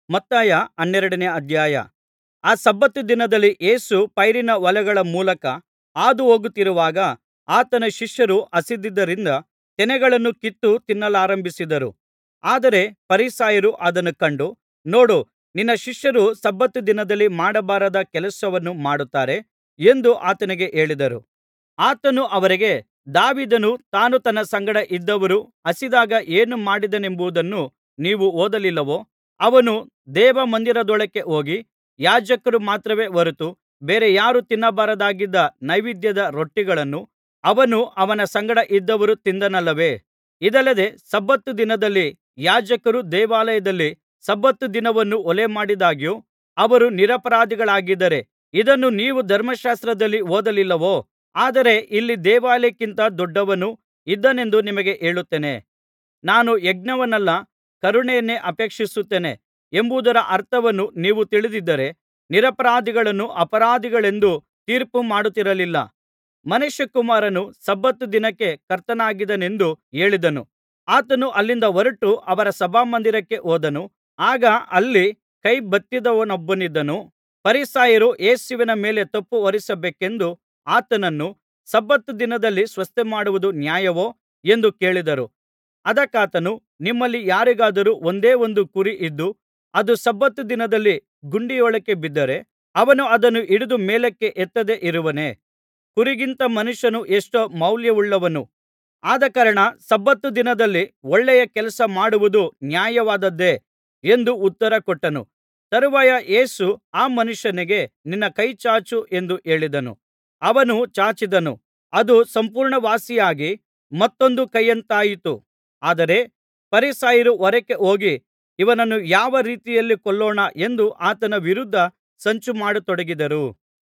ಮತ್ತಾಯ ಹನ್ನೆರಡನೇ ಅಧ್ಯಾಯ ಆ ಸಬ್ಬತ್ ದಿನದಲ್ಲಿ ಯೇಸು ಪೈರಿನ ಹೊಲಗಳ ಮೂಲಕ ಹಾದುಹೋಗುತ್ತಿರುವಾಗ ಆತನ ಶಿಷ್ಯರು ಹಸಿದಿದ್ದರಿಂದ ತೆನೆಗಳನ್ನು ಕಿತ್ತು ತಿನ್ನಲಾರಂಭಿಸಿದರು ಆದರೆ ಫರಿಸಾಯರು ಅದನ್ನು ಕಂಡು ನೋಡು ನಿನ್ನ ಶಿಷ್ಯರು ಸಬ್ಬತ್ ದಿನದಲ್ಲಿ ಮಾಡಬಾರದ ಕೆಲಸವನ್ನು ಮಾಡುತ್ತಾರೆ ಎಂದು ಆತನಿಗೆ ಹೇಳಿದರು ಆತನು ಅವರಿಗೆ ದಾವೀದನು ತಾನೂ ತನ್ನ ಸಂಗಡ ಇದ್ದವರೂ ಹಸಿದಾಗ ಏನು ಮಾಡಿದನೆಂಬುದನ್ನು ನೀವು ಓದಲಿಲ್ಲವೋ ಅವನು ದೇವಮಂದಿರದೊಳಕ್ಕೆ ಹೋಗಿ ಯಾಜಕರು ಮಾತ್ರವೇ ಹೊರತು ಬೇರೆ ಯಾರೂ ತಿನ್ನಬಾರದಾಗಿದ್ದ ನೈವೇದ್ಯದ ರೊಟ್ಟಿಗಳನ್ನು ಅವನೂ ಅವನ ಸಂಗಡ ಇದ್ದವರೂ ತಿಂದನಲ್ಲವೇ ಇದಲ್ಲದೆ ಸಬ್ಬತ್ ದಿನದಲ್ಲಿ ಯಾಜಕರು ದೇವಾಲಯದಲ್ಲಿ ಸಬ್ಬತ್ ದಿನವನ್ನು ಹೊಲೆಮಾಡಿದ್ದಾಗ್ಯೂ ಅವರು ನಿರಪರಾಧಿಗಳಾಗಿದ್ದಾರೆ ಇದನ್ನು ನೀವು ಧರ್ಮಶಾಸ್ತ್ರದಲ್ಲಿ ಓದಲಿಲ್ಲವೋ ಆದರೆ ಇಲ್ಲಿ ದೇವಾಲಯಕ್ಕಿಂತ ದೊಡ್ಡವನು ಇದ್ದಾನೆಂದು ನಿಮಗೆ ಹೇಳುತ್ತೇನೆ ನಾನು ಯಜ್ಞವನ್ನಲ್ಲ ಕರುಣೆಯನ್ನೇ ಅಪೇಕ್ಷಿಸುತ್ತೇನೆ ಎಂಬುದರ ಅರ್ಥವನ್ನು ನೀವು ತಿಳಿದಿದ್ದರೆ ನಿರಪರಾಧಿಗಳನ್ನು ಅಪರಾಧಿಗಳೆಂದು ತೀರ್ಪು ಮಾಡುತ್ತಿರಲಿಲ್ಲ ಮನುಷ್ಯಕುಮಾರನು ಸಬ್ಬತ್ ದಿನಕ್ಕೆ ಕರ್ತನಾಗಿದ್ದಾನೆಂದು ಹೇಳಿದನು ಆತನು ಅಲ್ಲಿಂದ ಹೊರಟು ಅವರ ಸಭಾಮಂದಿರಕ್ಕೆ ಹೋದನು ಆಗ ಅಲ್ಲಿ ಕೈ ಬತ್ತಿದವನೊಬ್ಬನಿದ್ದನು ಫರಿಸಾಯರು ಯೇಸುವಿನ ಮೇಲೆ ತಪ್ಪು ಹೊರಿಸಬೇಕೆಂದು ಆತನನ್ನು ಸಬ್ಬತ್ ದಿನದಲ್ಲಿ ಸ್ವಸ್ಥಮಾಡುವುದು ನ್ಯಾಯವೋ ಎಂದು ಕೇಳಿದರು ಅದಕ್ಕಾತನು ನಿಮ್ಮಲ್ಲಿ ಯಾರಿಗಾದರೂ ಒಂದೇ ಒಂದು ಕುರಿ ಇದ್ದು ಅದು ಸಬ್ಬತ್ ದಿನದಲ್ಲಿ ಗುಂಡಿಯೊಳಕ್ಕೆ ಬಿದ್ದರೆ ಅವನು ಅದನ್ನು ಹಿಡಿದು ಮೇಲಕ್ಕೆ ಎತ್ತದೇ ಇರುವನೇ ಕುರಿಗಿಂತ ಮನುಷ್ಯನು ಎಷ್ಟೋ ಮೌಲ್ಯವುಳ್ಳವನು ಆದಕಾರಣ ಸಬ್ಬತ್ ದಿನದಲ್ಲಿ ಒಳ್ಳೆಯ ಕೆಲಸ ಮಾಡುವುದು ನ್ಯಾಯವಾದದ್ದೇ ಎಂದು ಉತ್ತರ ಕೊಟ್ಟನು ತರುವಾಯ ಯೇಸು ಆ ಮನುಷ್ಯನಿಗೆ ನಿನ್ನ ಕೈ ಚಾಚು ಎಂದು ಹೇಳಿದನು ಅವನು ಚಾಚಿದನು ಅದು ಸಂಪೂರ್ಣವಾಸಿಯಾಗಿ ಮತ್ತೊಂದು ಕೈಯಂತಾಯಿತು ಆದರೆ ಫರಿಸಾಯರು ಹೊರಕ್ಕೆ ಹೋಗಿ ಇವನನ್ನು ಯಾವ ರೀತಿಯಲ್ಲಿ ಕೊಲ್ಲೋಣ ಎಂದು ಆತನ ವಿರುದ್ಧ ಸಂಚು ಮಾಡತೊಡಗಿದರು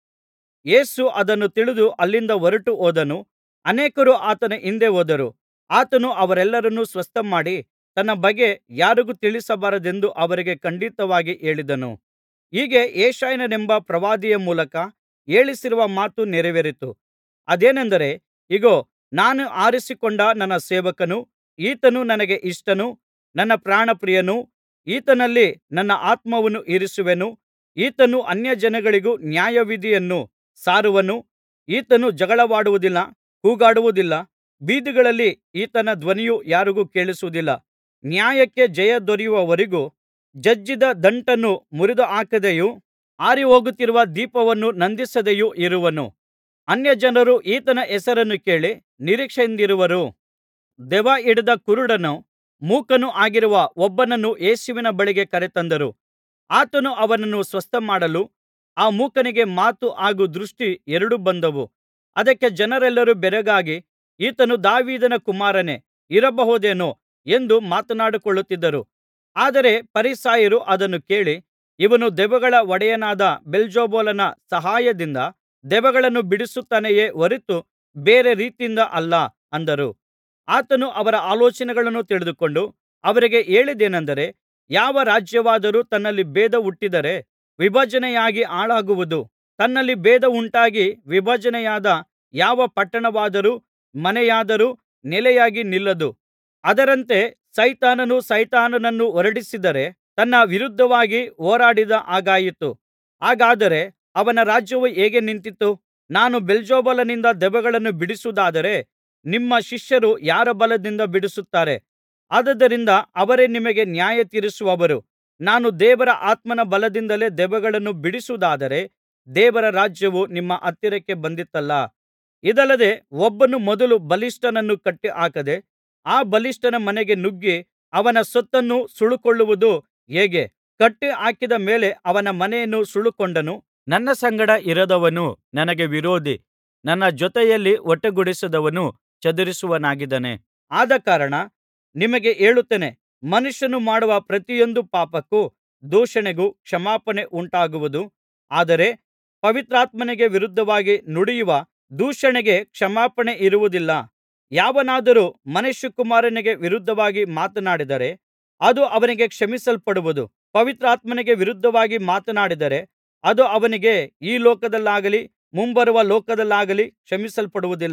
ಯೇಸು ಅದನ್ನು ತಿಳಿದು ಅಲ್ಲಿಂದ ಹೊರಟು ಹೋದನು ಅನೇಕರು ಆತನ ಹಿಂದೆ ಹೋದರು ಆತನು ಅವರೆಲ್ಲರನ್ನೂ ಸ್ವಸ್ಥಮಾಡಿ ತನ್ನ ಬಗ್ಗೆ ಯಾರಿಗೂ ತಿಳಿಸಬಾರದೆಂದು ಅವರಿಗೆ ಖಂಡಿತವಾಗಿ ಹೇಳಿದನು ಹೀಗೆ ಯೆಶಾಯನೆಂಬ ಪ್ರವಾದಿಯ ಮೂಲಕ ಹೇಳಿಸಿರುವ ಮಾತು ನೆರವೇರಿತು ಅದೇನೆಂದರೆ ಇಗೋ ನಾನು ಆರಿಸಿಕೊಂಡ ನನ್ನ ಸೇವಕನು ಈತನು ನನಗೆ ಇಷ್ಟನು ನನ್ನ ಪ್ರಾಣಪ್ರಿಯನು ಈತನಲ್ಲಿ ನನ್ನ ಆತ್ಮವನ್ನು ಇರಿಸುವೆನು ಈತನು ಅನ್ಯಜನಗಳಿಗೂ ನ್ಯಾಯವಿಧಿಯನ್ನು ಸಾರುವನು ಈತನು ಜಗಳವಾಡುವುದಿಲ್ಲ ಕೂಗಾಡುವುದಿಲ್ಲ ಬೀದಿಗಳಲ್ಲಿ ಈತನ ಧ್ವನಿಯು ಯಾರಿಗೂ ಕೇಳಿಸುವುದಿಲ್ಲ ನ್ಯಾಯಕ್ಕೆ ಜಯ ದೊರೆಯುವವರೆಗೂ ಜಜ್ಜಿದ ದಂಟನ್ನು ಮುರಿದುಹಾಕದೆಯೂ ಆರಿಹೋಗುತ್ತಿರುವ ದೀಪವನ್ನು ನಂದಿಸದೆಯೂ ಇರುವನು ಅನ್ಯಜನರು ಈತನ ಹೆಸರನ್ನು ಕೇಳಿ ನಿರೀಕ್ಷೆಯಿಂದಿರುವರು ದೆವ್ವ ಹಿಡಿದ ಕುರುಡನೂ ಮೂಕನೂ ಆಗಿರುವ ಒಬ್ಬನನ್ನು ಯೇಸುವಿನ ಬಳಿಗೆ ಕರೆತಂದರು ಆತನು ಅವನನ್ನು ಸ್ವಸ್ಥಮಾಡಲು ಆ ಮೂಕನಿಗೆ ಮಾತು ಹಾಗೂ ದೃಷ್ಟಿ ಎರಡೂ ಬಂದವು ಅದಕ್ಕೆ ಜನರೆಲ್ಲರೂ ಬೆರಗಾಗಿ ಈತನು ದಾವೀದನ ಕುಮಾರನೇ ಇರಬಹುದೇನೋ ಎಂದು ಮಾತನಾಡಿಕೊಳ್ಳುತ್ತಿದ್ದರು ಆದರೆ ಫರಿಸಾಯರು ಅದನ್ನು ಕೇಳಿ ಇವನು ದೆವ್ವಗಳ ಒಡೆಯನಾದ ಬೆಲ್ಜೆಬೂಲನ ಸಹಾಯದಿಂದ ದೆವ್ವಗಳನ್ನು ಬಿಡಿಸುತ್ತಾನೆಯೇ ಹೊರತು ಬೇರೆ ರೀತಿಯಿಂದ ಅಲ್ಲ ಅಂದರು ಆತನು ಅವರ ಆಲೋಚನೆಗಳನ್ನು ತಿಳಿದುಕೊಂಡು ಅವರಿಗೆ ಹೇಳಿದ್ದೇನೆಂದರೆ ಯಾವ ರಾಜ್ಯವಾದರೂ ತನ್ನಲ್ಲಿ ಭೇದ ಹುಟ್ಟಿದರೆ ವಿಭಜನೆಯಾಗಿ ಹಾಳಾಗುವುದು ತನ್ನಲ್ಲಿ ಭೇದ ಉಂಟಾಗಿ ವಿಭಜನೆಯಾದ ಯಾವ ಪಟ್ಟಣವಾದರೂ ಮನೆಯಾದರೂ ನೆಲೆಯಾಗಿ ನಿಲ್ಲದು ಅದರಂತೆ ಸೈತಾನನು ಸೈತಾನನನ್ನು ಹೊರಡಿಸಿದರೆ ತನ್ನ ವಿರುದ್ಧವಾಗಿ ಹೋರಾಡಿದ ಹಾಗಾಯಿತು ಹಾಗಾದರೆ ಅವನ ರಾಜ್ಯವು ಹೇಗೆ ನಿಂತಿತು ನಾನು ಬೆಲ್ಜೆಬೂಲನಿಂದ ದೆವ್ವಗಳನ್ನು ಬಿಡಿಸುವುದಾದರೆ ನಿಮ್ಮ ಶಿಷ್ಯರು ಯಾರ ಬಲದಿಂದ ಬಿಡಿಸುತ್ತಾರೆ ಆದುದರಿಂದ ಅವರೇ ನಿಮಗೆ ನ್ಯಾಯತೀರಿಸುವರು ನಾನು ದೇವರ ಆತ್ಮನ ಬಲದಿಂದಲೇ ದೆವ್ವಗಳನ್ನು ಬಿಡಿಸುವುದಾದರೆ ದೇವರ ರಾಜ್ಯವು ನಿಮ್ಮ ಹತ್ತಿರಕ್ಕೆ ಬಂದಿತಲ್ಲಾ ಇದಲ್ಲದೆ ಒಬ್ಬನು ಮೊದಲು ಬಲಿಷ್ಠನನ್ನು ಕಟ್ಟಿಹಾಕದೆ ಆ ಬಲಿಷ್ಠನ ಮನೆಗೆ ನುಗ್ಗಿ ಅವನ ಸೊತ್ತನ್ನು ಸುಲುಕೊಳ್ಳುವುದು ಹೇಗೆ ಕಟ್ಟಿ ಹಾಕಿದ ಮೇಲೆ ಅವನ ಮನೆಯನ್ನು ಸುಲುಕೊಂಡನು ನನ್ನ ಸಂಗಡ ಇರದವನು ನನಗೆ ವಿರೋಧಿ ನನ್ನ ಜೊತೆಯಲ್ಲಿ ಒಟ್ಟುಗೂಡಿಸದವನು ಚದುರಿಸುವವನಾಗಿದ್ದಾನೆ ಆದಕಾರಣ ನಿಮಗೆ ಹೇಳುತ್ತೇನೆ ಮನುಷ್ಯನು ಮಾಡುವ ಪ್ರತಿಯೊಂದು ಪಾಪಕ್ಕೂ ದೂಷಣೆಗೂ ಕ್ಷಮಾಪಣೆ ಉಂಟಾಗುವುದು ಆದರೆ ಪವಿತ್ರಾತ್ಮನಿಗೆ ವಿರುದ್ಧವಾಗಿ ನುಡಿಯುವ ದೂಷಣೆಗೆ ಕ್ಷಮಾಪಣೆ ಇರುವುದಿಲ್ಲ ಯಾವನಾದರೂ ಮನುಷ್ಯಕುಮಾರನಿಗೆ ವಿರುದ್ಧವಾಗಿ ಮಾತನಾಡಿದರೆ ಅದು ಅವನಿಗೆ ಕ್ಷಮಿಸಲ್ಪಡುವುದು ಪವಿತ್ರಾತ್ಮನಿಗೆ ವಿರುದ್ಧವಾಗಿ ಮಾತನಾಡಿದರೆ ಅದು ಅವನಿಗೆ ಈ ಲೋಕದಲ್ಲಾಗಲಿ ಮುಂಬರುವ ಲೋಕದಲ್ಲಾಗಲಿ ಕ್ಷಮಿಸಲ್ಪಡುವುದಿಲ್ಲ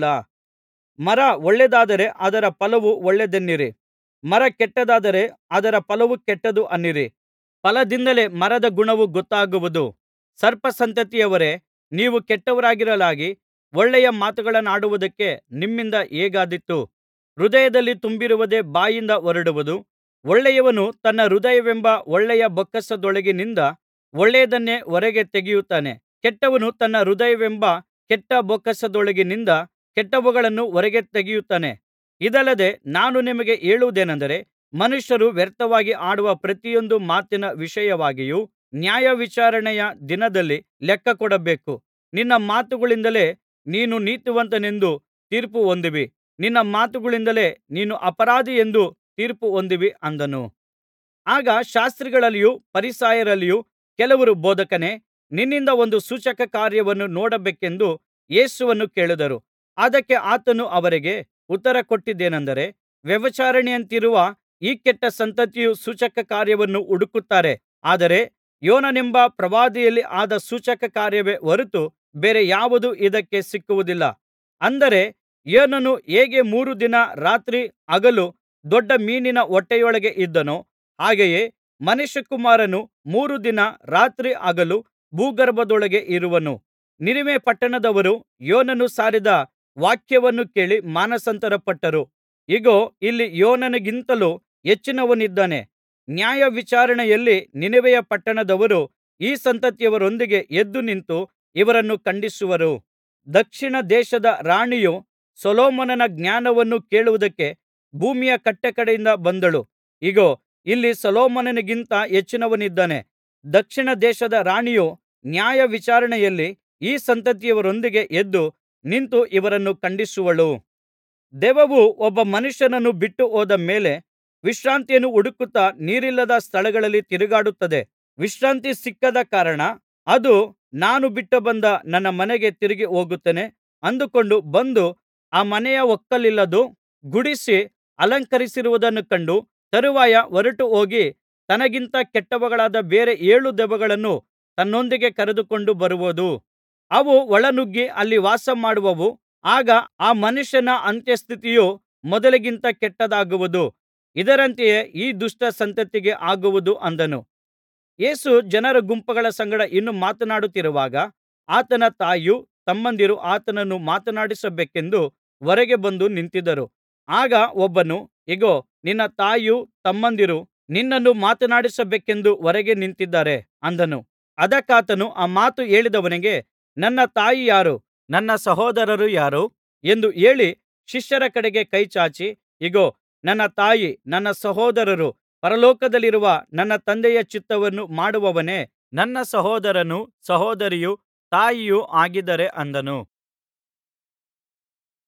ಮರ ಒಳ್ಳೆಯದಾದರೆ ಅದರ ಫಲವು ಒಳ್ಳೆಯದೆನ್ನಿರಿ ಮರ ಕೆಟ್ಟದ್ದಾದರೆ ಅದರ ಫಲವು ಕೆಟ್ಟದ್ದು ಅನ್ನಿರಿ ಫಲದಿಂದಲೇ ಮರದ ಗುಣವು ಗೊತ್ತಾಗುವುದು ಸರ್ಪಸಂತತಿಯವರೇ ನೀವು ಕೆಟ್ಟವರಾಗಿರಲಾಗಿ ಒಳ್ಳೆಯ ಮಾತುಗಳನ್ನಾಡುವುದಕ್ಕೆ ನಿಮ್ಮಿಂದ ಹೇಗಾದೀತು ಹೃದಯದಲ್ಲಿ ತುಂಬಿರುವುದೇ ಬಾಯಿಂದ ಹೊರಡುವುದು ಒಳ್ಳೆಯವನು ತನ್ನ ಹೃದಯವೆಂಬ ಒಳ್ಳೆಯ ಬೊಕ್ಕಸದೊಳಗಿನಿಂದ ಒಳ್ಳೆಯದನ್ನೇ ಹೊರಗೆ ತೆಗೆಯುತ್ತಾನೆ ಕೆಟ್ಟವನು ತನ್ನ ಹೃದಯವೆಂಬ ಕೆಟ್ಟ ಬೊಕ್ಕಸದೊಳಗಿನಿಂದ ಕೆಟ್ಟವುಗಳನ್ನು ಹೊರಗೆ ತೆಗೆಯುತ್ತಾನೆ ಇದಲ್ಲದೆ ನಾನು ನಿಮಗೆ ಹೇಳುವುದೇನಂದರೆ ಮನುಷ್ಯರು ವ್ಯರ್ಥವಾಗಿ ಆಡುವ ಪ್ರತಿಯೊಂದು ಮಾತಿನ ವಿಷಯವಾಗಿಯೂ ನ್ಯಾಯವಿಚಾರಣೆಯ ದಿನದಲ್ಲಿ ಲೆಕ್ಕಕೊಡಬೇಕು ನಿನ್ನ ಮಾತುಗಳಿಂದಲೇ ನೀನು ನೀತಿವಂತನೆಂದು ತೀರ್ಪು ಹೊಂದುವಿ ನಿನ್ನ ಮಾತುಗಳಿಂದಲೇ ನೀನು ಅಪರಾಧಿಯೆಂದು ತೀರ್ಪು ಹೊಂದುವಿ ಅಂದನು ಆಗ ಶಾಸ್ತ್ರಿಗಳಲ್ಲಿಯೂ ಫರಿಸಾಯರಲ್ಲಿಯೂ ಕೆಲವರು ಬೋಧಕನೇ ನಿನ್ನಿಂದ ಒಂದು ಸೂಚಕಕಾರ್ಯವನ್ನು ನೋಡಬೇಕೆಂದು ಯೇಸುವನ್ನು ಕೇಳಿದರು ಅದಕ್ಕೆ ಆತನು ಅವರಿಗೆ ಉತ್ತರಕೊಟ್ಟದ್ದೇನೆಂದರೆ ವ್ಯಭಿಚಾರಿಣಿಯಂತಿರುವ ಈ ಕೆಟ್ಟ ಸಂತತಿಯು ಸೂಚಕಕಾರ್ಯವನ್ನು ಹುಡುಕುತ್ತಾರೆ ಆದರೆ ಯೋನನೆಂಬ ಪ್ರವಾದಿಯಲ್ಲಿ ಆದ ಸೂಚಕಕಾರ್ಯವೇ ಹೊರತು ಬೇರೆ ಯಾವುದೂ ಇದಕ್ಕೆ ಸಿಕ್ಕುವುದಿಲ್ಲ ಅಂದರೆ ಯೋನನು ಹೇಗೆ ಮೂರು ದಿನ ರಾತ್ರಿ ಹಗಲು ದೊಡ್ಡ ಮೀನಿನ ಹೊಟ್ಟೆಯೊಳಗೆ ಇದ್ದನೋ ಹಾಗೆಯೇ ಮನುಷ್ಯಕುಮಾರನು ಮೂರು ದಿನ ರಾತ್ರಿ ಹಗಲು ಭೂಗರ್ಭದೊಳಗೆ ಇರುವನು ನಿನೆವೆ ಪಟ್ಟಣದವರು ಯೋನನು ಸಾರಿದ ವಾಕ್ಯವನ್ನು ಕೇಳಿ ಮಾನಸಾಂತರಪಟ್ಟರು ಇಗೋ ಇಲ್ಲಿ ಯೋನನಿಗಿಂತಲೂ ಹೆಚ್ಚಿನವನಿದ್ದಾನೆ ನ್ಯಾಯವಿಚಾರಣೆಯಲ್ಲಿ ನಿನೆವೆಯ ಪಟ್ಟಣದವರು ಈ ಸಂತತಿಯವರೊಂದಿಗೆ ಎದ್ದು ನಿಂತು ಇವರನ್ನು ಖಂಡಿಸುವರು ದಕ್ಷಿಣ ದೇಶದ ರಾಣಿಯು ಸೊಲೊಮೋನನ ಜ್ಞಾನವನ್ನು ಕೇಳುವುದಕ್ಕೆ ಭೂಮಿಯ ಕಟ್ಟಕಡೆಯಿಂದ ಬಂದಳು ಇಗೋ ಇಲ್ಲಿ ಸೊಲೊಮೋನನಿಗಿಂತ ಹೆಚ್ಚಿನವನಿದ್ದಾನೆ ದಕ್ಷಿಣ ದೇಶದ ರಾಣಿಯು ನ್ಯಾಯವಿಚಾರಣೆಯಲ್ಲಿ ಈ ಸಂತತಿಯವರೊಂದಿಗೆ ಎದ್ದು ನಿಂತು ಇವರನ್ನು ಖಂಡಿಸುವಳು ದೆವ್ವವು ಒಬ್ಬ ಮನುಷ್ಯನನ್ನು ಬಿಟ್ಟು ಹೋದ ಮೇಲೆ ವಿಶ್ರಾಂತಿಯನ್ನು ಹುಡುಕುತ್ತಾ ನೀರಿಲ್ಲದ ಸ್ಥಳಗಳಲ್ಲಿ ತಿರುಗಾಡುತ್ತದೆ ವಿಶ್ರಾಂತಿ ಸಿಕ್ಕದ ಕಾರಣ ಅದು ನಾನು ಬಿಟ್ಟುಬಂದ ನನ್ನ ಮನೆಗೆ ತಿರುಗಿ ಹೋಗುತ್ತೇನೆ ಅಂದುಕೊಂಡು ಬಂದು ಆ ಮನೆಯ ಒಕ್ಕಲಿಲ್ಲದ್ದು ಗುಡಿಸಿ ಅಲಂಕರಿಸಿರುವುದನ್ನು ಕಂಡು ತರುವಾಯ ಹೊರಟುಹೋಗಿ ತನಗಿಂತ ಕೆಟ್ಟವುಗಳಾದ ಬೇರೆ ಏಳು ದೆವ್ವಗಳನ್ನು ತನ್ನೊಂದಿಗೆ ಕರೆದುಕೊಂಡು ಬರುವುದು ಅವು ಒಳನುಗ್ಗಿ ಅಲ್ಲಿ ವಾಸಮಾಡುವವು ಆಗ ಆ ಮನುಷ್ಯನ ಅಂತ್ಯಸ್ಥಿತಿಯು ಮೊದಲಿಗಿಂತ ಕೆಟ್ಟದಾಗುವುದು ಇದರಂತೆಯೇ ಈ ದುಷ್ಟ ಸಂತತಿಗೆ ಆಗುವುದು ಅಂದನು ಯೇಸು ಜನರ ಗುಂಪುಗಳ ಸಂಗಡ ಇನ್ನೂ ಮಾತನಾಡುತ್ತಿರುವಾಗ ಆತನ ತಾಯಿಯೂ ತಮ್ಮಂದಿರೂ ಆತನನ್ನು ಮಾತನಾಡಿಸಬೇಕೆಂದು ಹೊರಗೆ ಬಂದು ನಿಂತಿದ್ದರು ಆಗ ಒಬ್ಬನು ಇಗೋ ನಿನ್ನ ತಾಯಿಯೂ ತಮ್ಮಂದಿರೂ ನಿನ್ನನ್ನು ಮಾತನಾಡಿಸಬೇಕೆಂದು ಹೊರಗೆ ನಿಂತಿದ್ದಾರೆ ಅಂದನು ಅದಕ್ಕಾತನು ಆ ಮಾತು ಹೇಳಿದವನಿಗೆ ನನ್ನ ತಾಯಿ ಯಾರು ನನ್ನ ಸಹೋದರರು ಯಾರು ಎಂದು ಹೇಳಿ ಶಿಷ್ಯರ ಕಡೆಗೆ ಕೈ ಚಾಚಿ ಇಗೋ ನನ್ನ ತಾಯಿ ನನ್ನ ಸಹೋದರರು ಪರಲೋಕದಲ್ಲಿರುವ ನನ್ನ ತಂದೆಯ ಚಿತ್ತವನ್ನು ಮಾಡುವವನೇ ನನ್ನ ಸಹೋದರನೂ ಸಹೋದರಿಯೂ ತಾಯಿಯೂ ಆಗಿದ್ದಾರೆ ಅಂದನು